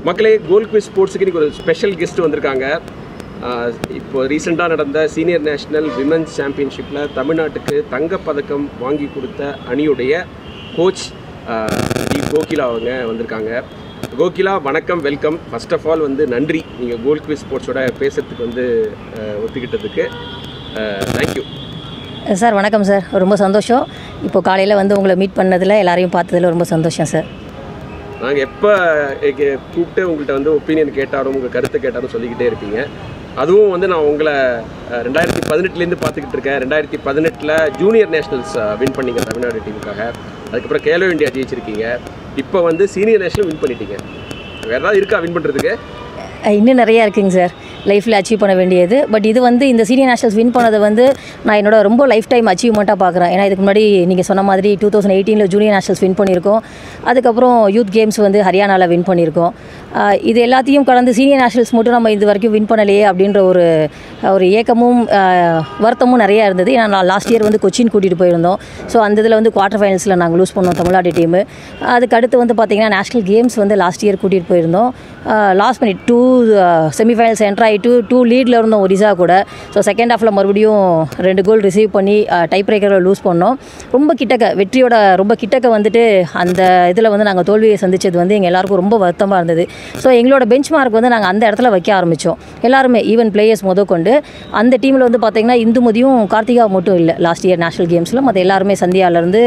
மக்களே கோல் குவிஸ் ஸ்போர்ட்ஸுக்கு இன்னைக்கு ஒரு ஸ்பெஷல் கெஸ்ட் வந்திருக்காங்க ஆஹ் இப்போ ரீசெண்டாக நடந்த சீனியர் நேஷனல் விமென்ஸ் சாம்பியன்ஷிப்பில் தமிழ்நாட்டுக்கு தங்கப்பதக்கம் வாங்கி கொடுத்த அணியுடைய கோச் டி கோகிலா அவங்க வந்திருக்காங்க கோகிலா வணக்கம் வெல்கம் ஃபர்ஸ்ட் ஆஃப் ஆல் வந்து நன்றி நீங்கள் கோல் குவிஸ் ஸ்போர்ட்ஸோட பேசுறதுக்கு வந்து ஆஹ் ஒத்துக்கிட்டதுக்கு தேங்க்யூ சார் வணக்கம் சார் ரொம்ப சந்தோஷம் இப்போ காலையில் வந்து உங்களை மீட் பண்ணதில் எல்லாரையும் பார்த்ததில் ரொம்ப சந்தோஷம் சார் நாங்கள் எப்போ கூப்பிட்டு உங்கள்கிட்ட வந்து ஒப்பீனியன் கேட்டாலும் உங்கள் கருத்தை கேட்டாலும் சொல்லிக்கிட்டே இருப்பீங்க அதுவும் வந்து நான் உங்களை அஹ், ரெண்டாயிரத்தி பதினெட்டுலேருந்து பார்த்துக்கிட்டு இருக்கேன் ரெண்டாயிரத்தி பதினெட்டில் ஜூனியர் நேஷனல்ஸ் வின் பண்ணீங்க தமிழ்நாடு டீமுக்காக அதுக்கப்புறம் கேலோ இந்தியா ஜெயிச்சிருக்கீங்க இப்போ வந்து சீனியர் நேஷனல் வின் பண்ணிட்டீங்க வேறு ஏதாவது இருக்கா வின் பண்ணுறதுக்கு அஹ் இன்னும் நிறையா இருக்குங்க சார் லைஃப்பில் அச்சீவ் பண்ண வேண்டியது பட் இது வந்து இந்த சீனியர் நேஷனல்ஸ் வின் பண்ணதை வந்து நான் என்னோட ரொம்ப லைஃப் டைம் அச்சீவ்மெண்ட்டாக பார்க்குறேன் ஏன்னா இதுக்கு முன்னாடி நீங்கள் சொன்ன மாதிரி டூ தௌசண்ட் எயிட்டீனில் ஜூனியர் நேஷனல்ஸ் வின் பண்ணியிருக்கோம் அதுக்கப்புறம் யூத் கேம்ஸ் வந்து ஹரியானாவில் வின் பண்ணியிருக்கோம் அஹ் இது எல்லாத்தையும் கடந்து சீனியர் நேஷனல்ஸ் மட்டும் நம்ம இது வரைக்கும் வின் பண்ணலையே அப்படின்ற ஒரு ஒரு ஏக்கமும் அஹ், வருத்தமும் நிறையா இருந்தது ஏன்னா நான் லாஸ்ட் இயர் வந்து கொச்சின் கூட்டிகிட்டு போயிருந்தோம் ஸோ அந்த இதில் வந்து குவார்ட்டர் ஃபைனல்ஸில் நாங்கள் லூஸ் பண்ணோம் தமிழ்நாடு டீமு அதுக்கு அடுத்து வந்து பார்த்திங்கன்னா நேஷனல் கேம்ஸ் வந்து லாஸ்ட் இயர் கூட்டிகிட்டு போயிருந்தோம் last minute to semifinals entry ஆகிட்டு டூ லீடில் இருந்தோம் ஒரிசா கூட ஸோ செகண்ட் ஹாஃபில் மறுபடியும் ரெண்டு கோல் ரிசீவ் பண்ணி டைப் பிரேக்கரில் லூஸ் பண்ணோம் ரொம்ப கிட்டக்க வெற்றியோட ரொம்ப கிட்டக்க வந்துட்டு அந்த இதில் வந்து நாங்கள் தோல்வியை சந்திச்சது வந்து எங்கள் எல்லாருக்கும் ரொம்ப வருத்தமாக இருந்தது ஸோ எங்களோட பெஞ்ச் மார்க் வந்து நாங்கள் அந்த இடத்துல வைக்க ஆரம்பித்தோம் எல்லாருமே ஈவன் பிளேயர்ஸ் முத கொண்டு அந்த டீமில் வந்து பார்த்திங்கன்னா இந்துமதியும் கார்த்திகா மட்டும் இல்லை லாஸ்ட் இயர் நேஷனல் கேம்ஸில் மற்ற எல்லாருமே சந்தியாவிலேருந்து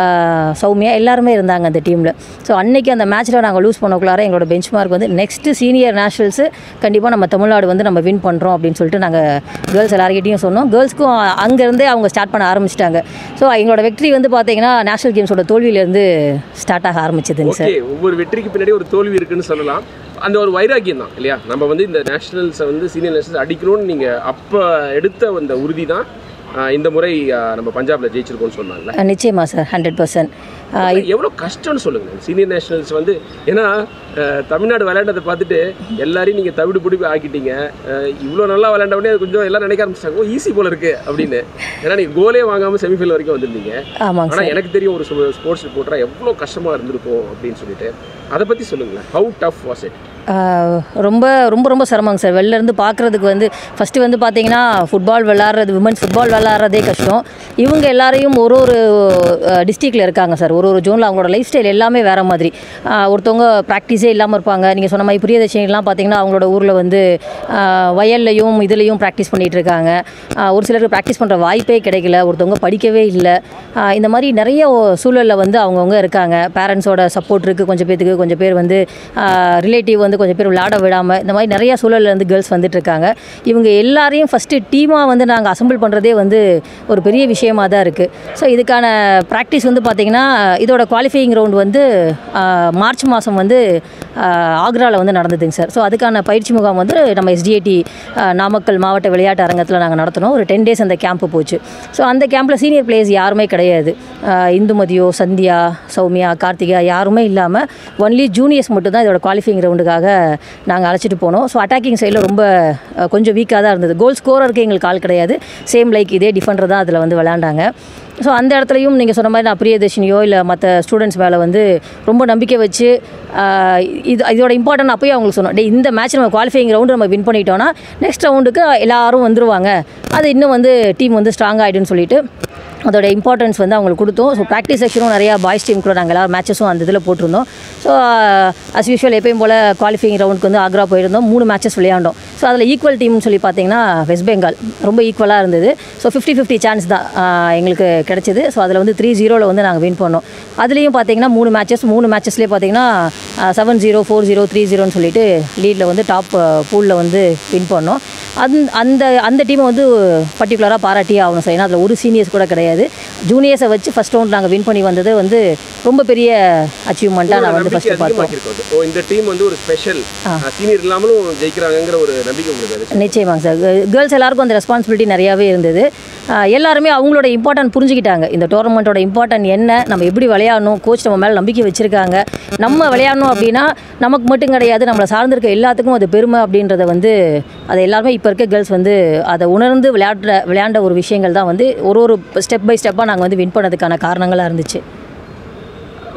சௌமியா எல்லாருமே இருந்தாங்க அந்த டீமில் ஸோ அன்னைக்கு அந்த மேட்ச்சில் நாங்கள் லூஸ் பண்ணக்குள்ளார எங்களோட பெஞ்ச் மார்க் வந்து நெக்ஸ்ட்டு சீனியர் நேஷனல்ஸு கண்டிப்பாக நம்ம தமிழ்நாடு வந்து நம்ம வின் பண்ணுறோம் அப்படின்னு சொல்லிட்டு நாங்கள் கேர்ள்ஸ் எல்லாருக்கிட்டையும் சொன்னோம் கேர்ள்ஸ்க்கும் அங்கேருந்தே அவங்க ஸ்டார்ட் பண்ண ஆரம்பிச்சிட்டாங்க ஸோ எங்களோட வெற்றி வந்து பார்த்தீங்கன்னா நேஷனல் கேம்ஸோட தோல்வியிலேருந்து ஸ்டார்ட் ஆக ஆரம்பிச்சதுங்க சார் ஓகே ஒவ்வொரு வெற்றிக்கு பின்னாடி ஒரு தோல்வி இருக்குன்னு சொல்லலாம் அந்த ஒரு வைராக்கியம் தான் இல்லையா நம்ம வந்து இந்த நேஷனல்ஸை வந்து சீனியர் நேஷனல்ஸ் அடிக்கணும்னு நீங்கள் அப்போ எடுத்த அந்த உறுதி தான் ஆஹ், இந்த முறை ஆஹ், நம்ம பஞ்சாப்ல ஜெயிச்சிருக்கோம்னு சொன்னாங்கல்ல அஹ் நிச்சயமா சார் ஹண்ட்ரட் பர்சன்ட் எவ்வளோ கஷ்டம்னு சொல்லுங்க சீனியர் நேஷனல்ஸ் வந்து ஏன்னா அஹ், தமிழ்நாடு விளையாண்டதை பார்த்துட்டு எல்லாரையும் நீங்கள் தவிடு பிடிப்பி ஆக்கிட்டீங்க இவ்வளோ நல்லா விளையாண்ட உடனே அது கொஞ்சம் எல்லாம் நினைக்க ஆரம்பிச்சாங்க ஓ ஈஸி போல இருக்கு அப்படின்னு ஏன்னா நீங்கள் கோலே வாங்காமல் செமிஃபைனல் வரைக்கும் வந்திருந்தீங்க ஆமாங்க ஆனால் எனக்கு தெரியும் ஒரு ஸ்போர்ட்ஸ் ரிப்போர்ட்டராக எவ்வளோ கஷ்டமாக இருந்திருக்கும் அப்படின்னு சொல்லிட்டு அதை பற்றி சொல்லுங்களேன் ஹவு டஃப் வாஸ் இட் ஆஹ் ரொம்ப ரொம்ப ரொம்ப சிரமங்க சார் வெளில இருந்து பார்க்குறதுக்கு வந்து ஃபஸ்ட்டு வந்து பார்த்தீங்கன்னா ஃபுட்பால் விளாட்றது விமன்ஸ் ஃபுட்பால் விளாட்றதே கஷ்டம் இவங்க எல்லாரையும் ஒரு ஒரு டிஸ்ட்ரிக்டில் இருக்காங்க சார் ஒரு ஒரு ஜோனில் அவங்களோட லைஃப் ஸ்டைல் எல்லாமே வேறு மாதிரி ஆஹ் ஒருத்தவங்க ப்ராக்டிஸே இல்லாமல் இருப்பாங்க நீங்கள் சொன்ன மாதிரி பிரியதர்ஷினிலாம் பார்த்தீங்கன்னா அவங்களோட ஊரில் வந்து ஆஹ் வயல்லையும் இதுலேயும் ப்ராக்டிஸ் பண்ணிகிட்டு இருக்காங்க ஆஹ் ஒரு சிலருக்கு ப்ராக்டிஸ் பண்ணுற வாய்ப்பே கிடைக்கல ஒருத்தவங்க படிக்கவே இல்லை ஆஹ் இந்த மாதிரி நிறைய சூழலில் வந்து அவங்கவுங்க இருக்காங்க பேரண்ட்ஸோட சப்போர்ட் இருக்குது கொஞ்சம் பேத்துக்கு கொஞ்சம் பேர் வந்து ரிலேட்டிவ் வந்து கொஞ்சம் பேர் விளையாட விடாமல் இந்த மாதிரி நிறைய சூழல்ல இருந்து கேர்ள்ஸ் வந்துட்டு இருக்காங்க இவங்க எல்லாரையும் ஃபஸ்ட்டு டீமாக வந்து நாங்கள் அசம்பிள் பண்ணுறதே வந்து ஒரு பெரிய விஷயமா தான் இருக்குது ஸோ இதுக்கான ப்ராக்டிஸ் வந்து பார்த்திங்கன்னா இதோட குவாலிஃபையிங் ரவுண்ட் வந்து ஆஹ், மார்ச் மாதம் வந்து ஆக்ராவில் வந்து நடந்ததுங்க சார் ஸோ அதுக்கான பயிற்சி முகாம் வந்து நம்ம எஸ்டிஐடி நாமக்கல் மாவட்ட விளையாட்டு அரங்கத்தில் நாங்கள் நடத்தினோம் ஒரு டென் டேஸ் அந்த கேம்ப்பு போச்சு ஸோ அந்த கேம்பில் சீனியர் பிளேயர்ஸ் யாருமே கிடையாது ஆஹ், இந்துமதியோ சந்தியா சௌமியா கார்த்திகா யாருமே இல்லாமல் ஒன்லி ஜூனியர்ஸ் மட்டும் தான் இதோட குவாலிஃபைங் ரவுண்டுக்காக நாங்கள் அழைச்சிட்டு போனோம் ஸோ அட்டாக்கிங் சைடில் ரொம்ப அஹ், கொஞ்சம் வீக்காக தான் இருந்தது கோல் ஸ்கோரருக்கு எங்களுக்கு ஆள் கிடையாது சேம் லைக் இதே டிஃபெண்டர் தான் அதில் வந்து விளையாண்டாங்க ஸோ அந்த இடத்துலையும் நீங்கள் சொன்ன மாதிரி நான் பிரியதர்ஷினியோ இல்லை மற்ற ஸ்டூடெண்ட்ஸ் மேலே வந்து ரொம்ப நம்பிக்கை வச்சு ஆஹ், இது இதோட இம்பார்ட்டன்ட் அப்போயே அவங்களுக்கு சொன்னோம் டே இந்த மேட்ச் நம்ம குவாலிஃபைங் ரவுண்டு நம்ம வின் பண்ணிட்டோம்னா நெக்ஸ்ட் ரவுண்டுக்கு எல்லாரும் வந்துருவாங்க அது இன்னும் வந்து டீம் வந்து ஸ்ட்ராங் ஆகிடுன்னு சொல்லிட்டு அதோட இம்பார்ட்டன்ஸ் வந்து அவங்களுக்கு கொடுத்தோம் ஸோ ப்ராக்டிஸ் செக்ஷனும் நிறையா பாய்ஸ் டீம் கூட நாங்கள் எல்லாரும் மேட்சஸும் அந்த இதில் போட்டிருந்தோம் ஸோ அஸ் யூஷுவல் எப்பயும் போல் குவாலிஃபைங் ரவுண்டுக்கு வந்து ஆக்ரா போயிருந்தோம் மூணு மேட்சஸ் விளையாண்டோம் ஸோ அதில் ஈக்குவல் டீம்னு சொல்லி பார்த்தீங்கன்னா வெஸ்ட் பெங்கால் ரொம்ப ஈக்குவலாக இருந்தது ஸோ ஃபிஃப்டி ஃபிஃப்டி சான்ஸ் தான் ஆஹ், எங்களுக்கு கிடைச்சிது ஸோ அதில் வந்து த்ரீ ஜீரோவில் வந்து நாங்கள் வின் பண்ணோம் அதுலேயும் பார்த்தீங்கன்னா மூணு மேட்சஸ் மூணு மேட்சஸ்லேயே பார்த்தீங்கன்னா seven zero four zero three ஜீரோன்னு சொல்லிட்டு லீடில் வந்து டாப் பூலில் வந்து வின் பண்ணோம் அந் அந்த அந்த டீமை வந்து பர்டிகுலராக பாராட்டியே ஆகணும் சார் ஏன்னா அதில் ஒரு சீனியர்ஸ் கூட கிடையாது ஜூனியர்ஸை வச்சு ஃபஸ்ட் ரவுண்ட் நாங்கள் வின் பண்ணி வந்தது வந்து ரொம்ப பெரிய அச்சீவ்மெண்ட்டாக நான் வந்து நம்பிக்கை ஃபஸ்ட்டு பார்த்தோம் அதிகமாக்கிருக்கோம் ஓ இந்த டீம் வந்து ஒரு ஸ்பெஷல் சீனியர் இல்லாமலும் ஜெயிக்கிறாங்கங்கிற ஒரு நம்பிக்கை உங்களுக்கு அது நிச்சயமாங்க சார் கேர்ள்ஸ் எல்லாருக்கும் அந்த ரெஸ்பான்சிபிலிட்டி நிறையாவே இருந்தது ஆஹ் எல்லாருமே அவங்களோட இம்பார்ட்டன்ட் புரிஞ்சுக்கிட்டாங்க இந்த டோர்னமெண்ட்டோட இம்பார்ட்டன்ட் என்ன நம்ம எப்படி விளையாடணும் கோச் நம்ம மேலே நம்பிக்கை வச்சுருக்காங்க நம்ம விளையாடணும் அப்படின்னா நமக்கு மட்டும் கிடையாது நம்மளை சார்ந்திருக்க எல்லாத்துக்கும் அது பெருமை அப்படின்றத வந்து அதை எல்லாருமே இப்போ இருக்க கேர்ள்ஸ் வந்து அதை உணர்ந்து விளையாடுற விளையாண்ட ஒரு விஷயங்கள் தான் வந்து ஒரு ஒரு ஸ்டெப் பை ஸ்டெப்பாக நாங்கள் வந்து வின் பண்ணதுக்கான காரணங்களாக இருந்துச்சு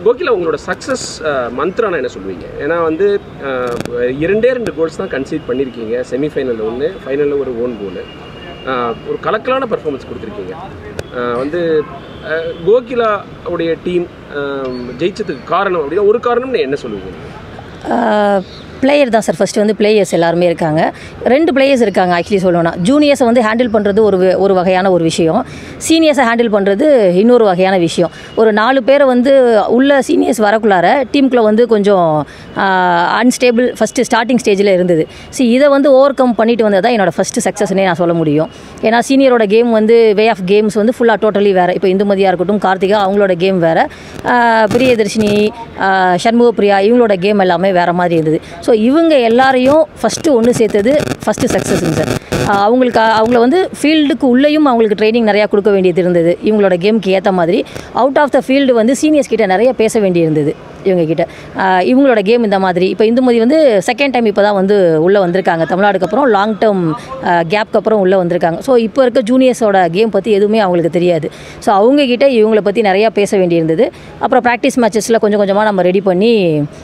கோகிலா உங்களோட சக்ஸஸ் மந்த்ரானா என்ன சொல்லுவீங்க ஏன்னா வந்து அஹ், இரண்டே ரெண்டு கோல்ஸ் தான் கன்சீட் பண்ணியிருக்கீங்க செமிஃபைனலில் ஒன்று ஃபைனலில் ஒரு ஓன் கோல் ஒரு கலக்கலான பர்ஃபார்மன்ஸ் கொடுத்துருக்கீங்க அஹ், வந்து அஹ், கோகிலா உடைய டீம் ஜெயிச்சதுக்கு காரணம் அப்படின்னா ஒரு காரணம்னு என்ன சொல்லுவீங்க பிளேயர் தான் சார் ஃபஸ்ட்டு வந்து பிளேயர்ஸ் எல்லாருமே இருக்காங்க ரெண்டு பிளேயர்ஸ் இருக்காங்க ஆக்சுவலி சொல்லணும்னா ஜூனியர்ஸை வந்து ஹேண்டில் பண்ணுறது ஒரு வி- ஒரு வகையான ஒரு விஷயம் சீனியர்ஸை ஹேண்டில் பண்ணுறது இன்னொரு வகையான விஷயம் ஒரு நாலு பேரை வந்து உள்ள சீனியர்ஸ் வரக்குள்ளார டீமுக்குள்ளே வந்து கொஞ்சம் அன்ஸ்டேபிள் ஃபஸ்ட்டு ஸ்டார்டிங் ஸ்டேஜில் இருந்தது சி இதை வந்து ஓவர் கம் பண்ணிட்டு வந்தது தான் என்னோட ஃபஸ்ட்டு சக்ஸஸ்னே நான் சொல்ல முடியும் ஏன்னா சீனியரோட கேம் வந்து வே ஆஃப் கேம்ஸ் வந்து ஃபுல்லாக டோட்டலி வேறு இப்போ இந்துமதியாக இருக்கட்டும் கார்த்திகா அவங்களோட கேம் வேறு பிரியதர்ஷினி ஆஹ் சண்முக பிரியா இவங்களோட கேம் எல்லாமே வேறு மாதிரி இருந்தது ஸோ இவங்க எல்லாரையும் ஃபஸ்ட்டு ஒன்று சேர்த்தது ஃபஸ்ட்டு சக்ஸஸ்ங்க சார் அவங்களுக்கு அவங்கள வந்து ஃபீல்டுக்கு உள்ளேயும் அவங்களுக்கு ட்ரைனிங் நிறையா கொடுக்க வேண்டியது இருந்தது இவங்களோட கேமுக்கு ஏற்ற மாதிரி அவுட் ஆஃப் த ஃபீல்டு வந்து சீனியர்ஸ் கிட்ட நிறைய பேச வேண்டியிருந்தது இவங்க கிட்ட ஆஹ் இவங்களோட கேம் இந்த மாதிரி இப்போ இந்துமதி வந்து செகண்ட் டைம் இப்போ தான் வந்து உள்ளே வந்திருக்காங்க தமிழ்நாடுக்கு அப்புறம் லாங் டேர்ம் கேப்க்கு அப்புறம் உள்ளே வந்திருக்காங்க ஸோ இப்போ இருக்க ஜூனியர்ஸோட கேம் பற்றி எதுவுமே அவங்களுக்கு தெரியாது ஸோ அவங்க கிட்ட இவங்கள பற்றி நிறையா பேச வேண்டியிருந்தது அப்புறம் ப்ராக்டிஸ் மேட்சஸில் கொஞ்சம் கொஞ்சமாக நம்ம ரெடி பண்ணி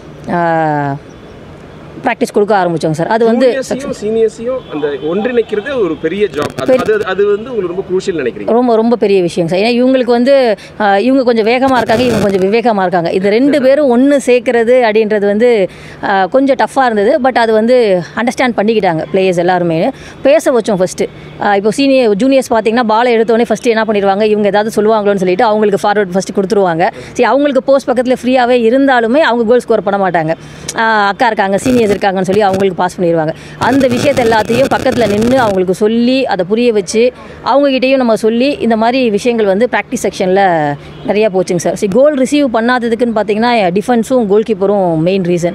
ப்ராக்டிஸ் கொடுக்க ஆரம்பித்தோங்க சார் அது வந்து ஜூனியர்ஸையும் சீனியர்ஸையும் அந்த ஒன்றிணைக்கிறது ஒரு பெரிய ஜாப் அது அது அது வந்து உங்களுக்கு ரொம்ப குரூஷியல் நினைக்கிறீங்க ரொம்ப ரொம்ப பெரிய விஷயம் சார் ஏன்னா இவங்களுக்கு வந்து ஆஹ், இவங்க கொஞ்சம் வேகமாக இருக்காங்க இவங்க கொஞ்சம் விவேகமாக இருக்காங்க இது ரெண்டு பேரும் ஒன்று சேர்க்கறது அப்படின்றது வந்து ஆஹ், கொஞ்சம் டஃப்பாக இருந்தது பட் அது வந்து அண்டர்ஸ்டாண்ட் பண்ணிக்கிட்டாங்க பிளேயர்ஸ் எல்லாருமே பேச வச்சோம் ஃபஸ்ட்டு இப்போ சீனியர் ஜூனியர்ஸ் பார்த்தீங்கன்னா பாலை எடுத்தோடனே ஃபஸ்ட்டு என்ன பண்ணிடுவாங்க இவங்க ஏதாவது சொல்லுவாங்களோன்னு சொல்லிட்டு அவங்களுக்கு ஃபார்வர்ட் ஃபஸ்ட்டு கொடுத்துருவாங்க சரி அவங்களுக்கு போஸ்ட் பக்கத்தில் ஃப்ரீயாகவே இருந்தாலுமே அவங்க கோல் ஸ்கோர் பண்ண மாட்டாங்க ஆஹ், அக்கா இருக்காங்க சீனியர்ஸ் இருக்காங்கன்னு சொல்லி அவங்களுக்கு பாஸ் பண்ணிடுவாங்க அந்த விஷயத்தை எல்லாத்தையும் பக்கத்தில் நின்று அவங்களுக்கு சொல்லி அதை புரிய வச்சு அவங்ககிட்டயும் நம்ம சொல்லி இந்த மாதிரி விஷயங்கள் வந்து ப்ராக்டிஸ் செக்ஷனில் நிறையா போச்சுங்க சார் சரி கோல் ரிசீவ் பண்ணாததுக்குன்னு பார்த்தீங்கன்னா டிஃபென்ஸும் கோல் கீப்பரும் மெயின் ரீசன்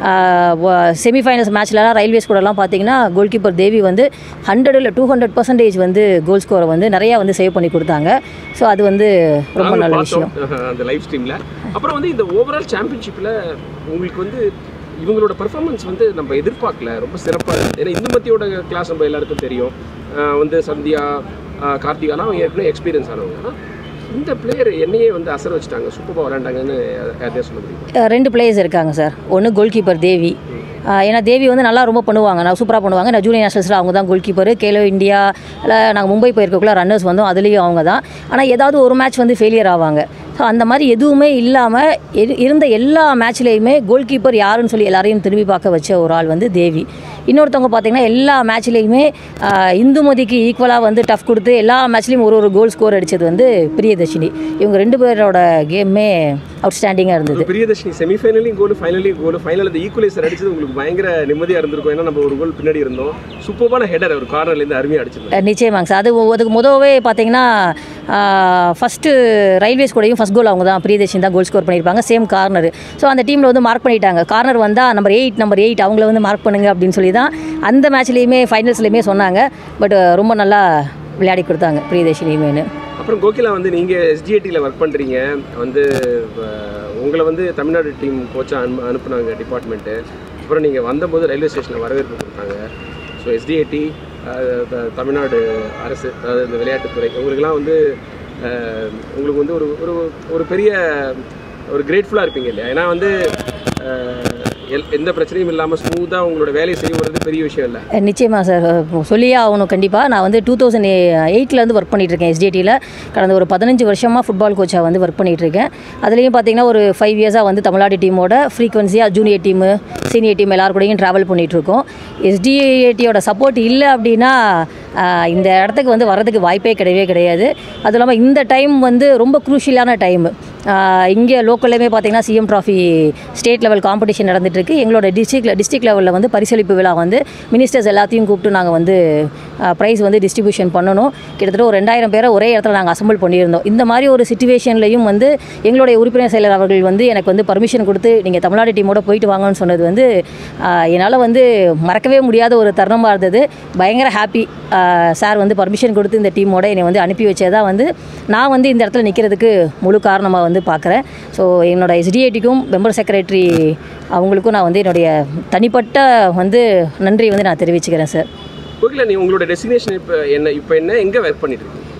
செமிஃபைனல்ஸ் மேட்ச்லலாம் ரயில்வேஸ் கூடலாம் பார்த்தீங்கன்னா கோல் கீப்பர் தேவி வந்து ஹண்ட்ரட் இல்லை டூ ஹண்ட்ரட் பர்சன்டேஜ் வந்து கோல் ஸ்கோரை வந்து நிறையா வந்து சேவ் பண்ணி கொடுத்தாங்க ஸோ அது வந்து ரொம்ப நாங்களும் நல்ல பார்த்தோம் விஷயம் அந்த லைவ் ஸ்ட்ரீமில் அப்புறம் வந்து இந்த ஓவரால் சாம்பியன்ஷிப்பில் உங்களுக்கு வந்து இவங்களோட பெர்ஃபார்மன்ஸ் வந்து நம்ம எதிர்பார்க்கல ரொம்ப சிறப்பாக இருந்தது ஏன்னா இந்துமதியோட கிளாஸ் நம்ம எல்லாருக்கும் தெரியும் அஹ் வந்து சந்தியா அஹ் கார்த்திகாலாம் அவங்க ஏற்கனவே எக்ஸ்பீரியன்ஸ் ஆனவங்க ஆனா, இந்த பிளேயர் என்னையே வந்து அசர வச்சுட்டாங்க சூப்பராக விளையாண்டாங்கன்னு யார்ட்டையா சொல்ல முடியும் அஹ் ரெண்டு பிளேயர்ஸ் இருக்காங்க சார் ஒன்று கோல் கீப்பர் தேவி அஹ் ஏன்னா தேவி வந்து நல்லா ரொம்ப பண்ணுவாங்க நான் சூப்பராக பண்ணுவாங்க நான் ஜூனியர் நேஷனல்ஸில் அவங்க தான் கோல் கீப்பர் கேலோ இந்தியா இல்லை நாங்கள் மும்பை போயிருக்கக்குள்ள ரன்னர்ஸ் வந்தோம் அதுலேயும் அவங்க தான் ஆனால் ஏதாவது ஒரு மேட்ச் வந்து ஃபெயிலியர் ஆவாங்க ஸோ அந்த மாதிரி எதுவுமே இல்லாமல் இருந்த எல்லா மேட்ச்லேயுமே கோல் கீப்பர் யாருன்னு சொல்லி எல்லாரையும் திரும்பி பார்க்க வச்ச ஒரு ஆள் வந்து தேவி இன்னொருத்தவங்க பார்த்தீங்கன்னா எல்லா மேட்ச்லேயுமே இந்துமதிக்கு ஈக்குவலாக வந்து டஃப் கொடுத்து எல்லா மேட்ச்லேயும் ஒரு ஒரு கோல் ஸ்கோர் அடித்தது வந்து பிரியதர்ஷினி இவங்க ரெண்டு பேரோட கேமே அவுட்ஸ்டாண்டிங்காக இருந்தது பிரியதர்ஷினி செமிஃபைனலையும் கோல் ஃபைனலையும் கோல் ஃபைனல் அந்த ஈக்குவலைசர் அடிச்சது உங்களுக்கு பயங்கர நிம்மதியாக இருந்திருக்கும் ஏன்னா நம்ம ஒரு கோல் பின்னாடி இருந்தோம் சூப்பரான ஹெடர் ஒரு கார்னர்லேருந்து அருமையாக அடிச்சிருந்தோம் அஹ் நிச்சயமாங்க சார் அது ஒ- அதுக்கு முதவே பார்த்தீங்கன்னா ஃபஸ்ட்டு ரயில்வேஸ் கூடயும் ஃபஸ்ட் கோல் அவங்க தான் பிரியதர்ஷினி தான் கோல் ஸ்கோர் பண்ணியிருப்பாங்க சேம் கார்னர் ஸோ அந்த டீமில் வந்து மார்க் பண்ணிட்டாங்க கார்னர் வந்தால் நம்பர் எயிட் நம்பர் எயிட் அவங்கள வந்து மார்க் பண்ணுங்க அப்படின்னு சொல்லி தான் அந்த மேட்ச்லேயுமே ஃபைனல்ஸ்லேயுமே சொன்னாங்க பட் ரொம்ப நல்லா விளையாடி கொடுத்தாங்க பிரியதர்ஷினியுமேனு அப்புறம் கோகிலா வந்து நீங்கள் எஸ்டிஏடியில் ஒர்க் பண்ணுறீங்க வந்து அஹ், உங்களை வந்து தமிழ்நாடு டீம் கோச்சாக அனு அனுப்புனாங்க டிபார்ட்மெண்ட்டு அப்புறம் நீங்கள் வந்தபோது ரயில்வே ஸ்டேஷனில் வரவேற்பு கொடுத்தாங்க ஸோ எஸ்டிஏடி தமிழ்நாடு அரசு அதாவது இந்த விளையாட்டுத்துறை உங்களுக்கெல்லாம் வந்து அஹ், உங்களுக்கு வந்து ஒரு ஒரு ஒரு பெரிய ஒரு கிரேட்ஃபுல்லாக இருப்பீங்க இல்லையா ஏன்னா வந்து அஹ், எல்- எந்த பிரச்சனையும் இல்லாமல் ஸ்மூத்தாக உங்களோட வேலையை செய்ய வர்றது பெரிய விஷயம் இல்லை நிச்சயமாக சார் அஹ் சொல்லியே ஆகணும் கண்டிப்பாக நான் வந்து டூ தௌசண்ட் எயிட்லேருந்து ஒர்க் பண்ணிகிட்ருக்கேன் எஸ்டிடியில் கடந்த ஒரு பதினஞ்சு வருஷமாக ஃபுட்பால் கோச்சாக வந்து ஒர்க் பண்ணிகிட்ருக்கேன் அதுலேயும் பார்த்தீங்கன்னா ஒரு ஃபைவ் இயர்ஸாக வந்து தமிழ்நாடு டீமோட ஃப்ரீக்வன்சியாக ஜூனியர் டீமு சீனியர் டீம் எல்லார் கூடயும் ட்ராவல் பண்ணிகிட்ருக்கோம் எஸ்டிஏடியோட சப்போர்ட் இல்லை அப்படின்னா ஆஹ் இந்த இடத்துக்கு வந்து வர்றதுக்கு வாய்ப்பே கிடையவே கிடையாது அதுவும் இல்லாமல் இந்த டைம் வந்து ரொம்ப குரூஷியலான டைம் இங்கே லோக்கல்லையுமே பார்த்தீங்கன்னா CM trophy state level competition நடந்துட்டுருக்கு எங்களோட டிஸ்ட்ரிக்ட் டிஸ்ட்ரிக்ட் லெவலில் வந்து பரிசளிப்பு விழா வந்து மினிஸ்டர்ஸ் எல்லாத்தையும் கூப்பிட்டு நாங்கள் வந்து ப்ரைஸ் வந்து டிஸ்ட்ரிபியூஷன் பண்ணணும் கிட்டத்தட்ட ஒரு ரெண்டாயிரம் பேரை ஒரே இடத்துல நாங்கள் அசம்பிள் பண்ணியிருந்தோம் இந்த மாதிரி ஒரு சுச்சுவேஷன்லையும் வந்து எங்களுடைய உறுப்பினர் செயலர் அவர்கள் வந்து எனக்கு வந்து பர்மிஷன் கொடுத்து நீங்கள் தமிழ்நாடு டீமோட போயிட்டு வாங்கன்னு சொன்னது வந்து என்னால் வந்து மறக்கவே முடியாத ஒரு தருணமாக இருந்தது பயங்கர ஹாப்பி சார் வந்து பர்மிஷன் கொடுத்து இந்த டீமோட என்னை வந்து அனுப்பி வச்சதா வந்து நான் வந்து இந்த இடத்துல நிற்கிறதுக்கு முழு காரணமாக வந்து பார்க்குறேன் ஸோ என்னோட எஸ்டிஐடிக்கும் மெம்பர் செக்ரட்டரி அவங்களுக்கும் நான் வந்து என்னுடைய தனிப்பட்ட வந்து நன்றி வந்து நான் தெரிவிச்சுக்கிறேன் சார் கோகிலா நீ உங்களோட டெஸ்டினேஷன் இப்போ என்ன இப்போ என்ன எங்கே ஒர்க் பண்ணிட்டு இருக்கீங்க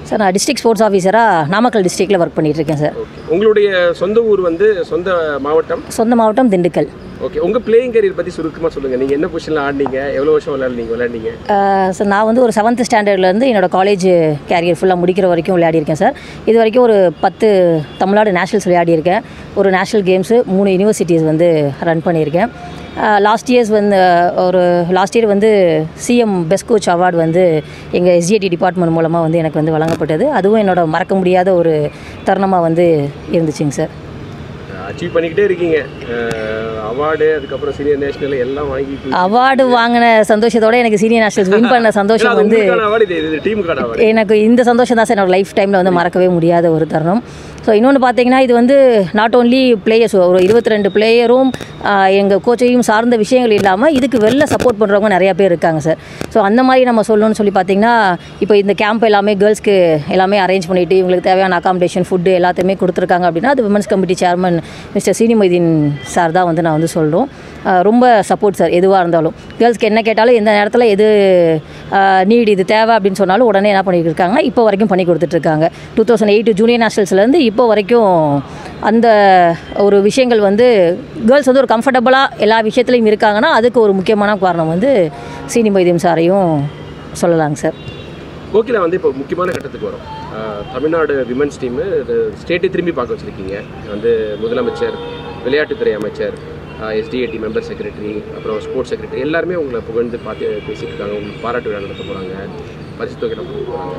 சார் நான் டிஸ்ட்ரிக்ட் ஸ்போர்ட்ஸ் ஆஃபீஸராக நாமக்கல் டிஸ்ட்ரிக்டில் ஒர்க் பண்ணிட்டு இருக்கேன் சார் ஓகே உங்களுடைய சொந்த ஊர் வந்து சொந்த மாவட்டம் சொந்த மாவட்டம் திண்டுக்கல் ஓகே உங்கள் பிளேயிங் கரியர் பற்றி சுருக்கமாக சொல்லுங்கள் நீங்கள் என்ன பொசிஷனில் ஆடினீங்க எவ்வளோ வருஷம் விளையாடுனீங்க விளையாண்டீங்க சார் நான் வந்து ஒரு செவன்த் ஸ்டாண்டர்ட்லேருந்து என்னோட காலேஜ் கேரியர் ஃபுல்லாக முடிக்கிற வரைக்கும் விளையாடிருக்கேன் சார் இது வரைக்கும் ஒரு பத்து தமிழ்நாடு நேஷ்னல்ஸ் விளையாடியிருக்கேன் ஒரு நேஷ்னல் கேம்ஸு மூணு யூனிவர்சிட்டிஸ் வந்து ரன் பண்ணியிருக்கேன் லாஸ்ட் இயர்ஸ் வந்து ஒரு லாஸ்ட் இயர் வந்து சிஎம் பெஸ்ட் கோச் அவார்டு வந்து எங்கள் எஸ்ஜிடி டிபார்ட்மெண்ட் மூலமாக வந்து எனக்கு வந்து வழங்கப்பட்டது அதுவும் என்னோட மறக்க முடியாத ஒரு தருணமாக வந்து இருந்துச்சுங்க சார் அச்சீவ் பண்ணிக்கிட்டே இருக்கீங்க அவார்டு அதுக்கப்புறம் சீனியர் நேஷனல் எல்லாம் வாங்கி அவார்டு வாங்கின சந்தோஷத்தோட எனக்கு சீனியர் நேஷனல்ஸ் வின் பண்ண சந்தோஷம் வந்து அவார்டு இது இது டீமுக்கான அவார்டு எனக்கு இந்த சந்தோஷம் தான் சார் என்னோட லைஃப் டைமில் வந்து மறக்கவே முடியாத ஒரு தருணம் ஸோ இன்னொன்று பார்த்தீங்கன்னா இது வந்து நாட் ஓன்லி பிளேயர்ஸ் ஒரு இருபத்தி ரெண்டு பிளேயரும் எங்கள் கோச்சையும் சார்ந்த விஷயங்கள் இல்லாமல் இதுக்கு வெளில சப்போர்ட் பண்ணுறவங்க நிறையா பேர் இருக்காங்க சார் ஸோ அந்த மாதிரி நம்ம சொல்லணும்னு சொல்லி பார்த்தீங்கன்னா இப்போ இந்த கேம்ப் எல்லாமே கேர்ள்ஸ்க்கு எல்லாமே அரேஞ்ச் பண்ணிவிட்டு இவங்களுக்கு தேவையான அகாமடேஷன் ஃபுட்டு எல்லாத்தையுமே கொடுத்துருக்காங்க அப்படின்னா அது விமன்ஸ் கமிட்டி சேர்மன் மிஸ்டர் சீனி மொய்தீன் சார் தான் வந்து நான் வந்து சொல்கிறோம் ரொம்ப சப்போர்ட் சார் எதுவாக இருந்தாலும் கேர்ள்ஸ்க்கு என்ன கேட்டாலும் எந்த நேரத்தில் எது நீட் இது தேவை அப்படின்னு சொன்னாலும் உடனே என்ன பண்ணிட்டு இருக்காங்கன்னா இப்போ வரைக்கும் பண்ணி கொடுத்துட்ருக்காங்க டூ தௌசண்ட் எயிட் ஜூனியர் நேஷனல்ஸ்லேருந்து இப்போ வரைக்கும் அந்த ஒரு விஷயங்கள் வந்து கேர்ள்ஸ் வந்து ஒரு கம்ஃபர்டபுளாக எல்லா விஷயத்துலையும் இருக்காங்கன்னா அதுக்கு ஒரு முக்கியமான காரணம் வந்து சீனி மொய்தீன் சாரையும் சொல்லலாங்க சார் ஓகேல வந்து இப்போ முக்கியமான கட்டத்துக்கு வரும் அஹ், தமிழ்நாடு விமன்ஸ் டீமு ஸ்டேட்டை திரும்பி பார்க்க வச்சுருக்கீங்க வந்து முதலமைச்சர் விளையாட்டுத்துறை அமைச்சர் எஸ்டிஏடி மெம்பர் செக்ரட்டரி அப்புறம் ஸ்போர்ட்ஸ் செக்ரட்டரி எல்லாருமே உங்களை புகழ்ந்து பார்த்து பேசிட்டு இருக்காங்க உங்களுக்கு பாராட்டு விழா நடத்த போகிறாங்க பரிசு தொகை நடத்த போகிறாங்க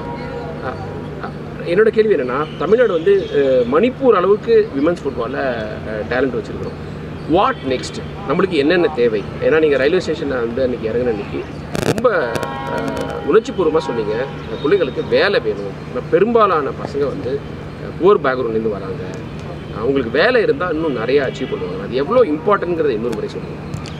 என்னோட கேள்வி என்னென்னா தமிழ்நாடு வந்து அஹ், மணிப்பூர் அளவுக்கு விமன்ஸ் ஃபுட்பாலில் டேலண்ட் வச்சுருக்கிறோம் வாட் நெக்ஸ்ட் நம்மளுக்கு என்னென்ன தேவை ஏன்னா நீங்கள் ரயில்வே ஸ்டேஷனில் வந்து அன்றைக்கி இறங்கின அன்றைக்கி ரொம்ப உணர்ச்சிபூர்வமாக சொன்னீங்க இந்த பிள்ளைங்களுக்கு வேலை வேணும் ஆனா பெரும்பாலான பசங்க வந்து புவர் பேக்ரவுண்ட்லேருந்து வராங்க அவங்களுக்கு வேலை இருந்தால் இன்னும் நிறைய அச்சீவ் பண்ணுவாங்க அது எவ்வளோ இம்பார்ட்டன்ட்ங்கிறத இன்னொரு முறை சொல்லுங்கள்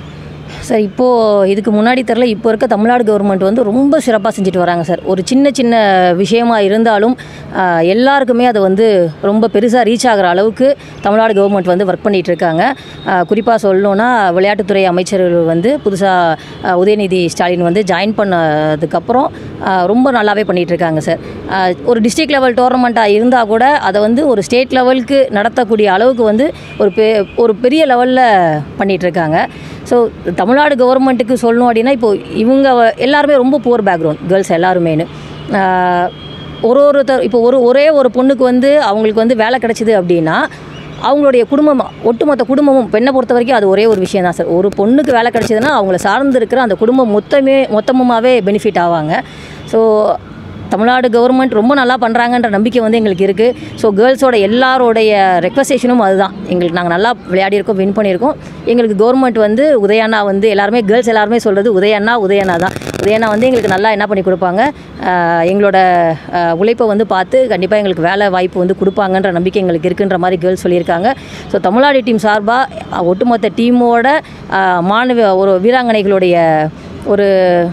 சார் இப்போது இதுக்கு முன்னாடி தெரில இப்போ இருக்க தமிழ்நாடு கவர்மெண்ட் வந்து ரொம்ப சிறப்பாக செஞ்சுட்டு வராங்க சார் ஒரு சின்ன சின்ன விஷயமா இருந்தாலும் ஆஹ், எல்லாருக்குமே அது வந்து ரொம்ப பெருசாக ரீச் ஆகிற அளவுக்கு தமிழ்நாடு கவர்மெண்ட் வந்து ஒர்க் பண்ணிகிட்டு இருக்காங்க குறிப்பாக சொல்லணுன்னா விளையாட்டுத்துறை அமைச்சர்கள் வந்து புதுசாக உதயநிதி ஸ்டாலின் வந்து ஜாயின் பண்ணதுக்கப்புறம் ஆஹ், ரொம்ப நல்லாவே பண்ணிகிட்டு இருக்காங்க சார் ஆஹ், ஒரு டிஸ்ட்ரிக்ட் லெவல் டோர்னமெண்ட்டாக இருந்தால் கூட அதை வந்து ஒரு ஸ்டேட் லெவலுக்கு நடத்தக்கூடிய அளவுக்கு வந்து ஒரு பெ ஒரு பெரிய லெவலில் பண்ணிகிட்டு இருக்காங்க ஸோ தமிழ்நாடு கவர்மெண்ட்டுக்கு சொல்லணும் அப்படின்னா இப்போ இவங்க வ- எல்லாருமே ரொம்ப புவர் பேக்ரவுண்ட் கேர்ள்ஸ் எல்லாருமேனு ஆஹ், ஒரு ஒருத்தர் இப்போ ஒரு ஒரே ஒரு பொண்ணுக்கு வந்து அவங்களுக்கு வந்து வேலை கிடைச்சிது அப்படின்னா அவங்களுடைய குடும்பம் ஒட்டுமொத்த குடும்பமும் பெண்ணை பொறுத்த வரைக்கும் அது ஒரே ஒரு விஷயம் தான் சார் ஒரு பொண்ணுக்கு வேலை கிடைச்சதுன்னா அவங்கள சார்ந்து இருக்கிற அந்த குடும்பம் மொத்தமே மொத்தமுமாகவே பெனிஃபிட் ஆவாங்க ஸோ தமிழ்நாடு கவர்மெண்ட் ரொம்ப நல்லா பண்ணுறாங்கன்ற நம்பிக்கை வந்து எங்களுக்கு இருக்குது ஸோ கேர்ள்ஸோட எல்லாரோடைய ரெக்வஸ்டேஷனும் அதுதான் எங்களுக்கு நாங்கள் நல்லா விளையாடியிருக்கோம் வின் பண்ணியிருக்கோம் எங்களுக்கு கவர்மெண்ட் வந்து உதயண்ணா வந்து எல்லாருமே கேர்ள்ஸ் எல்லாருமே சொல்கிறது உதயண்ணா உதயண்ணா தான் உதயண்ணா வந்து எங்களுக்கு நல்லா என்ன பண்ணி கொடுப்பாங்க ஆஹ் எங்களோட ஆஹ் உழைப்பை வந்து பார்த்து கண்டிப்பாக எங்களுக்கு வேலை வாய்ப்பு வந்து கொடுப்பாங்கன்ற நம்பிக்கை எங்களுக்கு இருக்குன்ற மாதிரி கேர்ள்ஸ் சொல்லியிருக்காங்க ஸோ தமிழ்நாடு டீம் சார்பாக ஒட்டுமொத்த டீமோட ஆஹ் மாணவ ஒரு வீராங்கனைகளுடைய ஒரு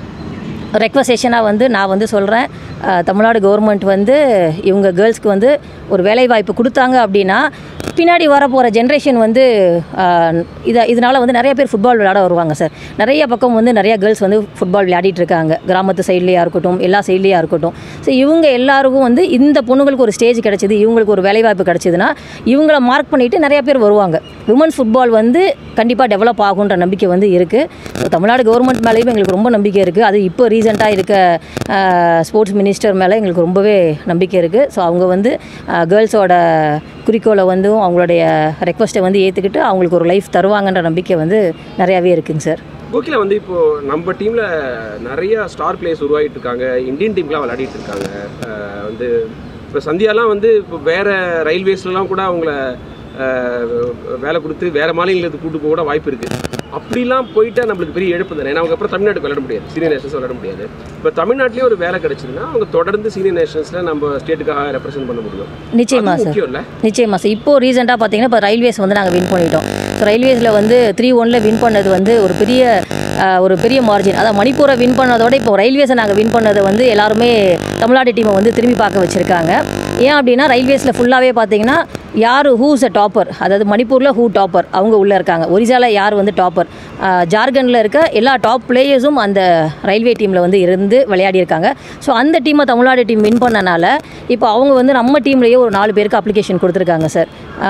ரெக்வஸ்டேஷனாக வந்து நான் வந்து சொல்கிறேன் தமிழ்நாடு கவர்மெண்ட் வந்து இவங்க கேர்ள்ஸ்க்கு வந்து ஒரு வேலை வாய்ப்பு கொடுத்தாங்க அப்படின்னா பின்னாடி வரப்போகிற ஜென்ரேஷன் வந்து ஆஹ், இதை இதனால் வந்து நிறைய பேர் ஃபுட்பால் விளையாட வருவாங்க சார் நிறைய பக்கம் வந்து நிறைய கேர்ள்ஸ் வந்து ஃபுட்பால் விளையாடிட்டு இருக்காங்க கிராமத்து சைட்லேயா இருக்கட்டும் எல்லா சைட்லேயா இருக்கட்டும் ஸோ இவங்க எல்லாருக்கும் வந்து இந்த பொண்ணுங்களுக்கு ஒரு ஸ்டேஜ் கிடச்சிது இவங்களுக்கு ஒரு வேலைவாய்ப்பு கிடச்சிதுன்னா இவங்கள மார்க் பண்ணிவிட்டு நிறைய பேர் வருவாங்க விமன்ஸ் ஃபுட்பால் வந்து கண்டிப்பாக டெவலப் ஆகுன்ற நம்பிக்கை வந்து இருக்குது ஸோ தமிழ்நாடு கவர்மெண்ட் மேலேயும் எங்களுக்கு ரொம்ப நம்பிக்கை இருக்குது அது இப்போ ரீசெண்டாக இருக்க ஸ்போர்ட்ஸ் மினிஸ்டர் மேலே எங்களுக்கு ரொம்பவே நம்பிக்கை இருக்குது ஸோ அவங்க வந்து கேர்ள்ஸோட குறிக்கோளை வந்து அவங்களுடைய ரெக்வஸ்ட்டை வந்து ஏற்றுக்கிட்டு அவங்களுக்கு ஒரு லைஃப் தருவாங்கன்ற நம்பிக்கை வந்து நிறையாவே இருக்குங்க சார் கோகிலா வந்து இப்போ நம்ம டீம்ல நிறைய ஸ்டார் பிளேயர்ஸ் உருவாகிட்டு இருக்காங்க இந்தியன் டீம்லாம் விளையாடிட்டு இருக்காங்க அஹ் வந்து இப்போ சந்தியாலாம் வந்து இப்போ வேற ரயில்வேஸ்லாம் கூட அவங்கள அஹ், வேலை கொடுத்து வேற மாநிலத்துக்கு கூட்டு போக கூட வாய்ப்பு இருக்கு அப்படிலாம் போயிட்டா நம்மளுக்கு பெரிய இழப்பு தானே ஏன்னா அவங்க அப்புறம் தமிழ்நாட்டுக்கு விளையாட முடியாது சீனியர் நேஷனல்ஸ் விளையாட முடியாது இப்போ தமிழ்நாட்டிலேயே ஒரு வேலை கிடைச்சதுன்னா அவங்க தொடர்ந்து சீனியர் நேஷனல்ஸில் நம்ம ஸ்டேட்டுக்காக ரெப்ரசென்ட் பண்ண முடியும் நிச்சயமா அது சார் முக்கியம் இல்லை நிச்சயமா சார் இப்போ ரீசெண்டாக பார்த்தீங்கன்னா இப்போ ரயில்வேஸ் வந்து நாங்கள் வின் பண்ணிட்டோம் ஸோ ரயில்வேஸில் வந்து த்ரீ ஒனில் வின் பண்ணது வந்து ஒரு பெரிய ஆஹ், ஒரு பெரிய மார்ஜின் அதாவது மணிப்பூரை வின் பண்ணதோட இப்போ ரயில்வேஸை நாங்கள் வின் பண்ணதை வந்து எல்லாருமே தமிழ்நாடு டீமை வந்து திரும்பி பார்க்க வச்சுருக்காங்க ஏன் அப்படின்னா ரயில்வேஸில் ஃபுல்லாகவே பார்த்தீங்கன்னா யார் ஹூஸ் அ டாப்பர் அதாவது மணிப்பூரில் ஹூ டாப்பர் அவங்க உள்ளே இருக்காங்க ஒரிசாவில் யார் வந்து டாப்பர் சூப்பர் ஜார்க்கண்டில் இருக்க எல்லா டாப் பிளேயர்ஸும் அந்த ரயில்வே டீமில் வந்து இருந்து விளையாடியிருக்காங்க ஸோ அந்த டீமை தமிழ்நாடு டீம் வின் பண்ணனால இப்போ அவங்க வந்து நம்ம டீம்லேயே ஒரு நாலு பேருக்கு அப்ளிகேஷன் கொடுத்துருக்காங்க சார்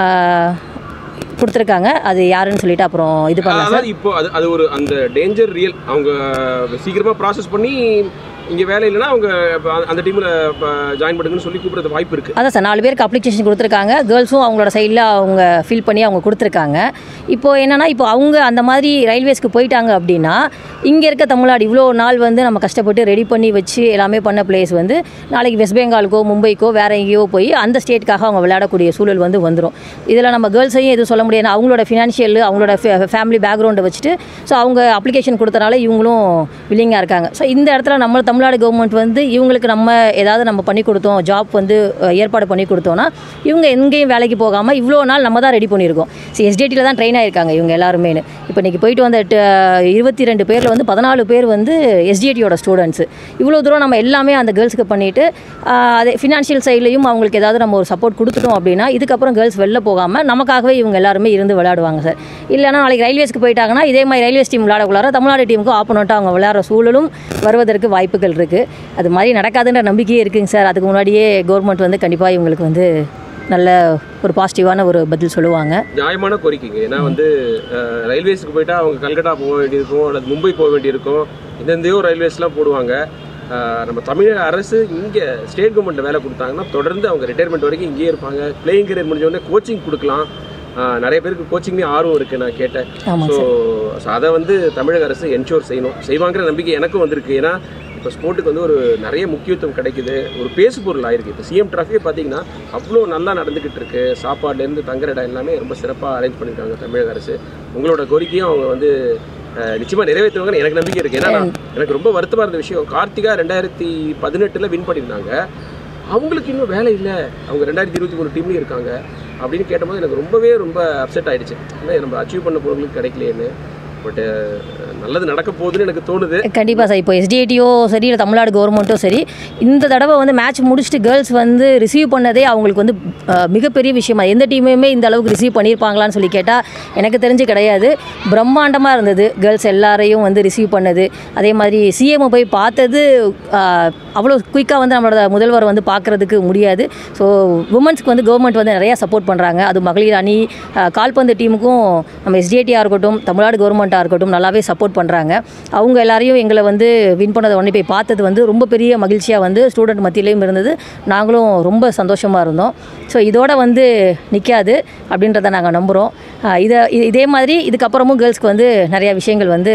கொடுத்துருக்காங்க அது யாருன்னு சொல்லிட்டு அப்புறம் இது பண்ணலாம் சார் அதாவது இப்போ அது அது ஒரு அந்த டேஞ்சர் ரியல் அவங்க சீக்கிரமா ப்ராசஸ் பண்ணி இங்க வேலை இல்லைன்னா அவங்க இப்ப அந்த- அந்த டீம்ல ஜாயின் பண்ணுங்கன்னு சொல்லி கூப்பிடுறது வாய்ப்பு இருக்கு அதான் சார் நாலு பேருக்கு அப்ளிகேஷன் கொடுத்துருக்காங்க கேர்ள்ஸும் அவங்களோட சைடில் அவங்க ஃபில் பண்ணி அவங்க கொடுத்துருக்காங்க இப்போ என்னன்னா இப்போ அவங்க அந்த மாதிரி ரயில்வேஸ்க்கு போயிட்டாங்க அப்படின்னா இங்கே இருக்க தமிழ்நாடு இவ்வளோ நாள் வந்து நம்ம கஷ்டப்பட்டு ரெடி பண்ணி வச்சு எல்லாமே பண்ண பிளேஸ் வந்து நாளைக்கு வெஸ்ட் பெங்காலுக்கோ மும்பைக்கோ வேற எங்கேயோ போய் அந்த ஸ்டேட்டுக்காக அவங்க விளையாடக்கூடிய சூழல் வந்து வந்துடும் இதில் நம்ம கேர்ள்ஸையும் எதுவும் சொல்ல முடியாது அவங்களோட ஃபினான்ஷியல் அவங்களோட ஃபேமிலி பேக்ரவுண்டை வச்சுட்டு ஸோ அவங்க அப்ளிகேஷன் கொடுத்தனால இவங்களும் வில்லிங்காக இருக்காங்க ஸோ இந்த இடத்துல நம்ம தமிழ்நாடு கவர்மெண்ட் வந்து இவங்களுக்கு நம்ம ஏதாவது நம்ம பண்ணி கொடுத்தோம் ஜாப் வந்து அஹ், ஏற்பாடு பண்ணி கொடுத்தோன்னா இவங்க எங்கேயும் வேலைக்கு போகாமல் இவ்வளோ நாள் நம்ம தான் ரெடி பண்ணியிருக்கோம் ஸோ எஸ்டிடியில் தான் ட்ரெயின் ஆயிருக்காங்க இவங்க எல்லாருமே இப்போ இன்றைக்கி போயிட்டு வந்த இருபத்தி ரெண்டு பேரில் வந்து பதினாலு பேர் வந்து எஸ்டிடியோட ஸ்டூடெண்ட்ஸு இவ்வளோ தூரம் நம்ம எல்லாமே அந்த கேர்ள்ஸ்க்கு பண்ணிவிட்டு அதே ஃபினான்ஷியல் சைட்லையும் அவங்களுக்கு ஏதாவது நம்ம ஒரு சப்போர்ட் கொடுத்துட்டோம் அப்படின்னா இதுக்கப்புறம் கேர்ள்ஸ் வெளில போகாமல் நமக்காகவே இவங்க எல்லாருமே இருந்து விளையாடுவாங்க சார் இல்லைன்னா நாளைக்கு ரயில்வேஸ்க்கு போயிட்டாங்கன்னா இதே மாதிரி ரயில்வேஸ் டீம் விளையாடக்குள்ளார தமிழ்நாடு டீமுக்கு ஆப்போனண்ட்டாக அவங்க விளையாடுற சூழலும் வருவதற்கு வாய்ப்புகள் இருக்குது அது மாதிரி நடக்காதுன்ற நம்பிக்கையே இருக்குங்க சார் அதுக்கு முன்னாடியே கவர்மெண்ட் வந்து கண்டிப்பாக இவங்களுக்கு வந்து நல்ல ஒரு பாசிட்டிவான ஒரு பதில் சொல்லுவாங்க நியாயமான கோரிக்கைங்க ஏன்னா வந்து அஹ், ரயில்வேஸ்க்கு போயிட்டா அவங்க கல்கட்டா போக வேண்டியிருக்கும் அல்லது மும்பை போக வேண்டியிருக்கும் எந்தெந்தையோ ரயில்வேஸ்லாம் போடுவாங்க அஹ், நம்ம தமிழக அரசு இங்கே ஸ்டேட் கவர்மெண்ட்டில் வேலை கொடுத்தாங்கன்னா தொடர்ந்து அவங்க ரிட்டையர்மெண்ட் வரைக்கும் இங்கேயே இருப்பாங்க பிளேயிங் கரியர் முடிஞ்ச உடனே கோச்சிங் கொடுக்கலாம் அஹ், நிறைய பேருக்கு கோச்சிங்லேயும் ஆர்வம் இருக்குது நான் கேட்டேன் ஆமாங்க ஸோ சார் அதை வந்து தமிழக அரசு என்ஷோர் செய்யணும் செய்வாங்கிற நம்பிக்கை எனக்கும் வந்திருக்கு ஏன்னா இப்போ ஸ்போர்ட்டுக்கு வந்து ஒரு நிறைய முக்கியத்துவம் கிடைக்குது ஒரு பேசு பொருள் ஆயிருக்கு இப்போ சிஎம் டிராஃபியே பார்த்தீங்கன்னா அவ்வளோ நல்லா நடந்துக்கிட்டு இருக்கு சாப்பாடுலேருந்து தங்குற இடம் எல்லாமே ரொம்ப சிறப்பாக அரேஞ்ச் பண்ணியிருக்காங்க தமிழக அரசு உங்களோட கோரிக்கையும் அவங்க வந்து அஹ், நிச்சயமா நிறைவேற்றுவாங்கன்னு எனக்கு நம்பிக்கை இருக்கு ஏன்னா நான் எனக்கு ரொம்ப வருத்தமாக இருந்த விஷயம் கார்த்திகா ரெண்டாயிரத்தி பதினெட்டில் வின் பண்ணியிருந்தாங்க அவங்களுக்கு இன்னும் வேலை இல்லை அவங்க ரெண்டாயிரத்தி இருபத்தி மூணு டீம்லேயும் இருக்காங்க அப்படின்னு கேட்டபோது எனக்கு ரொம்பவே ரொம்ப அப்செட் ஆயிடுச்சு ஏன்னா நம்ம அச்சீவ் பண்ண பொருளுக்கு கிடைக்கலையேன்னு பட்டு நல்லது நடக்க போகுதுன்னு எனக்கு தோணுது கண்டிப்பாக சார் இப்போ எஸ்டிஐடியோ சரி இல்லை தமிழ்நாடு கவர்மெண்ட்டும் சரி இந்த தடவை வந்து மேட்ச் முடிச்சுட்டு கேர்ள்ஸ் வந்து ரிசீவ் பண்ணதே அவங்களுக்கு வந்து அஹ், மிகப்பெரிய விஷயமா எந்த டீமுமே இந்த அளவுக்கு ரிசீவ் பண்ணியிருப்பாங்களான்னு சொல்லி கேட்டால் எனக்கு தெரிஞ்சு கிடையாது பிரம்மாண்டமாக இருந்தது கேர்ள்ஸ் எல்லாரையும் வந்து ரிசீவ் பண்ணது அதே மாதிரி சிஎம் போய் பார்த்தது அஹ், அவ்வளோ குயிக்காக வந்து நம்மளோட முதல்வர் வந்து பார்க்குறதுக்கு முடியாது ஸோ உமன்ஸ்க்கு வந்து கவர்மெண்ட் வந்து நிறையா சப்போர்ட் பண்ணுறாங்க அது மகளிர் அணி அஹ், கால்பந்து டீமுக்கும் நம்ம எஸ்டிஐடியாக இருக்கட்டும் தமிழ்நாடு கவர்மெண்ட்டாக இருக்கட்டும் நல்லாவே சப்போர்ட் பண்ணுறாங்க அவங்க எல்லாரையும் எங்களை வந்து வின் பண்ணதை உடனே போய் பார்த்தது வந்து ரொம்ப பெரிய மகிழ்ச்சியாக வந்து ஸ்டூடெண்ட் மத்தியிலையும் இருந்தது நாங்களும் ரொம்ப சந்தோஷமாக இருந்தோம் ஸோ இதோட வந்து நிற்காது அப்படின்றத நாங்கள் நம்புகிறோம் இதை இ- இதே மாதிரி இதுக்கப்புறமும் கேர்ள்ஸ்க்கு வந்து நிறையா விஷயங்கள் வந்து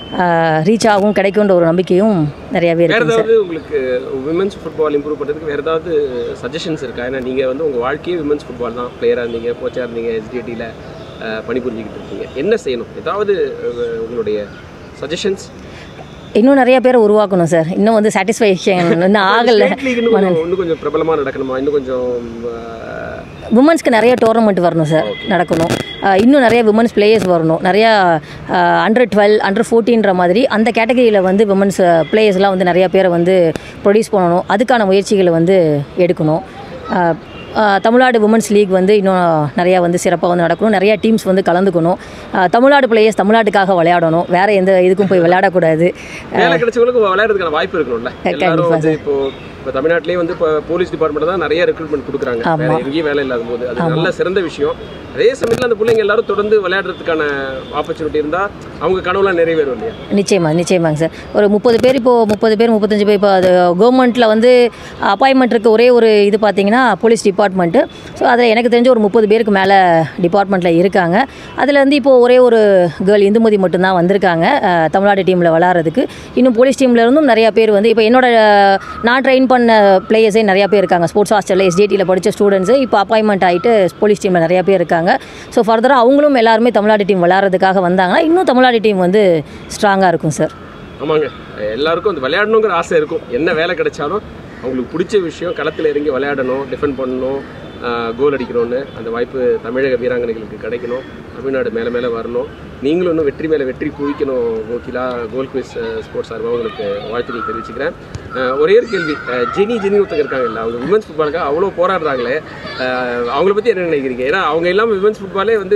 ரீச் ஆகும் கிடைக்குன்ற ஒரு நம்பிக்கையும் நிறையாவே வேற இருக்குங்க சார் ஏதாவது உங்களுக்கு விமன்ஸ் ஃபுட்பால் இம்ப்ரூவ் பண்ணுறதுக்கு வேற ஏதாவது சஜஷன்ஸ் இருக்கா ஏன்னா நீங்கள் வந்து உங்கள் வாழ்க்கையே விமன்ஸ் ஃபுட்பால் தான் பிளேயராக இருந்தீங்க கோச்சாக இருந்தீங்க எஸ்டிடியில் பணிபுரிஞ்சுக்கிட்டு இருக்கீங்க என்ன செய்யணும் ஏதாவது அஹ், உங்களுடைய சஜஷன்ஸ் இன்னும் நிறைய பேரை உருவாக்கணும் சார் இன்னும் வந்து சாட்டிஸ்ஃபேக்ஷன் இன்னும் ஆகலை இன்னும் கொஞ்சம் இன்னும் கொஞ்சம் பிரபலமாக நடக்கணுமா இன்னும் கொஞ்சம் அஹ், உமன்ஸ்க்கு நிறைய டோர்னமெண்ட் வரணும் சார் நடக்கணும் அஹ் இன்னும் நிறைய விமன்ஸ் பிளேயர்ஸ் வரணும் நிறையா அண்டர் டுவெல் அண்டர் ஃபோர்டீன்ற மாதிரி அந்த கேட்டகரியில் வந்து விமன்ஸ் பிளேயர்ஸ்லாம் வந்து நிறைய பேரை வந்து ப்ரொடியூஸ் பண்ணணும் அதுக்கான முயற்சிகளை வந்து எடுக்கணும் அஹ் அஹ் தமிழ்நாடு உமன்ஸ் லீக் வந்து இன்னும் நிறையா வந்து சிறப்பாக வந்து நடக்கணும் நிறையா டீம்ஸ் வந்து கலந்துக்கணும் அஹ் தமிழ்நாடு பிளேயர்ஸ் தமிழ்நாட்டுக்காக விளையாடணும் வேறு எந்த இதுக்கும் போய் விளையாடக்கூடாது வேலை கிடைச்சவங்களுக்கு விளையாடுறதுக்கான வாய்ப்பு இருக்கணும்ல எல்லாரும் வந்து இப்போ இப்போ தமிழ்நாட்டிலேயே வந்து இப்போ போலீஸ் டிபார்ட்மெண்ட் தான் நிறைய ரெக்ரூட்மெண்ட் கொடுக்குறாங்க வேற எங்கேயும் வேலை இல்லாத போது அது நல்ல சிறந்த விஷயம் அதே சமயத்தில் அந்த பிள்ளைங்க எல்லாரும் தொடர்ந்து விளையாடுறதுக்கான ஆப்பர்ச்சுனிட்டி இருந்தால் அவங்க கனவுலாம் நிறைவேறும் இல்லையா நிச்சயமா நிச்சயமாங்க சார் ஒரு முப்பது பேர் இப்போது முப்பது பேர் முப்பத்தஞ்சு பேர் இப்போ அது கவர்மெண்ட்டில் வந்து அப்பாயின்மெண்ட் இருக்க ஒரே ஒரு இது பார்த்தீங்கன்னா போலீஸ் டிபார்ட்மெண்ட்டு ஸோ அதில் எனக்கு தெரிஞ்ச ஒரு முப்பது பேருக்கு மேலே டிபார்ட்மெண்ட்டில் இருக்காங்க அதில் வந்து இப்போது ஒரே ஒரு கேர்ள் இந்துமதி மட்டும்தான் வந்திருக்காங்க அஹ், தமிழ்நாடு டீமில் விளாட்றதுக்கு இன்னும் போலீஸ் டீமில் இருந்தும் நிறையா பேர் வந்து இப்போ என்னோட அஹ், நான் ட்ரெயின் பண்ண பிளேயர்ஸே நிறையா பேர் இருக்காங்க ஸ்போர்ட்ஸ் ஹாஸ்டலில் எஸ்டிடியில் படித்த ஸ்டூடெண்ட்ஸு இப்போ அப்பாயின்மெண்ட் ஆகிட்டு போலீஸ் டீமில் நிறையா பேர் இருக்காங்க ஸோ ஃபர்தராக அவங்களும் எல்லாருமே தமிழ்நாடு டீம் விளாட்றதுக்காக வந்தாங்கன்னா இன்னும் தமிழ்நாடு டீம் வந்து ஸ்ட்ராங்காக இருக்கும் சார் ஆமாங்க எல்லாருக்கும் அந்த விளையாடணுங்கிற ஆசை இருக்கும் என்ன வேலை கிடைச்சாலும் அவங்களுக்கு பிடிச்ச விஷயம் களத்தில் இறங்கி விளையாடணும் டிஃபெண்ட் பண்ணணும் கோல் அடிக்கணும்னு அந்த வாய்ப்பு தமிழக வீராங்கனைகளுக்கு கிடைக்கணும் தமிழ்நாடு மேலே மேலே வரணும் நீங்களும் இன்னும் வெற்றி மேலே வெற்றி குவிக்கணும் கோகிலா கோல் குவிஸ் ஸ்போர்ட்ஸ் சார்பாக உங்களுக்கு வாழ்த்துக்கள் தெரிவிச்சுக்கிறேன் அஹ், ஒரே ஒரு கேள்வி அஹ், ஜெனி ஜெனி ஒருத்தங்க இருக்காங்க இல்லை அவங்க விமன்ஸ் ஃபுட்பாலுக்காக அவ்வளோ போராடுறாங்களே அஹ், அவங்கள பற்றி என்ன நினைக்கிறீங்க ஏன்னா அவங்க இல்லாமல் விமன்ஸ் ஃபுட்பாலே வந்து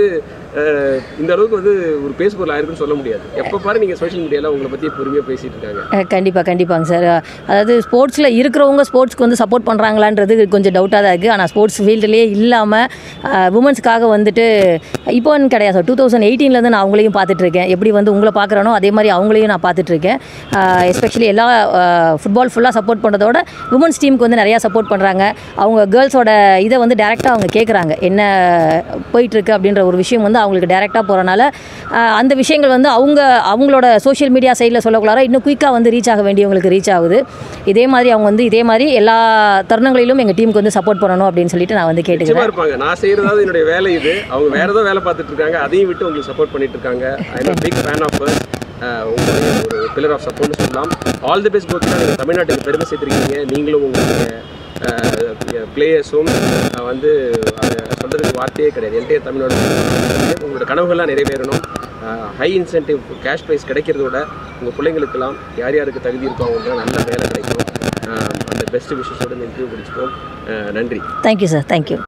அஹ், இந்த அளவுக்கு வந்து ஒரு பேசு பொருள் ஆயிருக்குன்னு சொல்ல முடியாது எப்போ பாரு நீங்கள் சோஷியல் மீடியாவில் உங்களை பற்றி பொறுமையாக பேசிட்டு இருக்காங்க கண்டிப்பாக கண்டிப்பாங்க சார் அதாவது ஸ்போர்ட்ஸில் இருக்கிறவங்க ஸ்போர்ட்ஸ்க்கு வந்து சப்போர்ட் பண்ணுறாங்களான்றது கொஞ்சம் டவுட்டாக தான் இருக்குது ஆனால் ஸ்போர்ட்ஸ் ஃபீல்டுலேயே இல்லாமல் உமன்ஸ்க்காக வந்துட்டு இப்போன்னு கிடையாது சார் டூ தௌசண்ட் எயிட்டீன்லேருந்து நான் அவங்களையும் பார்த்துட்டு இருக்கேன் எப்படி வந்து உங்களை பார்க்குறேனோ அதே மாதிரி அவங்களையும் நான் பார்த்துட்டு இருக்கேன் எஸ்பெஷலி எல்லா ஃபுட்பால் ஃபுல்லாக சப்போர்ட் பண்ணுறதோட உமன்ஸ் டீமுக்கு வந்து நிறையா சப்போர்ட் பண்ணுறாங்க அவங்க கேர்ள்ஸோட இதை வந்து டேரெக்டாக அவங்க கேட்குறாங்க என்ன போயிட்டுருக்கு அப்படின்ற ஒரு விஷயம் வந்து அவங்களுக்கு டேரெக்டாக போகிறனால அந்த விஷயங்கள் வந்து அவங்க அவங்களோட சோஷியல் மீடியா சைடில் சொல்லக்குள்ளார இன்னும் குயிக்காக வந்து ரீச் ஆக வேண்டியவங்களுக்கு ரீச் ஆகுது இதே மாதிரி அவங்க வந்து இதே மாதிரி எல்லா தருணங்களிலும் எங்கள் டீமுக்கு வந்து சப்போர்ட் பண்ணணும் அப்படின்னு சொல்லிட்டு நான் வந்து நிச்சயமா கேட்டுக்கிறேன் இருப்பாங்க நான் செய்யறதாவது என்னுடைய வேலை இது அவங்க வேற ஏதோ வேலை பார்த்துட்டு இருக்காங்க அதையும் விட்டு உங்களுக்கு சப்போர்ட் பண்ணிட்டு இருக்காங்க I am big fan of உங்களுடைய ஒரு பில்லர் ஆஃப் சப்போர்ட்னு சொல்லலாம் ஆல் தி பெஸ்ட் கோச் நீங்கள் தமிழ்நாட்டுக்கு பெருமை சேர்த்துருக்கீங்க நீங்களும் உங்களுடைய பிளேயர்ஸும் வந்து அதை சொல்றதுக்கு வார்த்தையே கிடையாது என்டையர் தமிழ்நாடு உங்களோட கனவுகள்லாம் நிறைவேறணும் ஹை இன்சென்டிவ் கேஷ் ப்ரைஸ் கிடைக்கிறதோட உங்கள் பிள்ளைங்களுக்கெல்லாம் யார் யாருக்கு தகுதி இருக்கோ அவங்களுக்கு நல்ல வேலை கிடைக்கும் அஹ் அந்த பெஸ்ட் விஷஸோட இந்த இன்டர்வியூ பிடிச்சிப்போம் அஹ் நன்றி தேங்க்யூ சார் தேங்க்யூ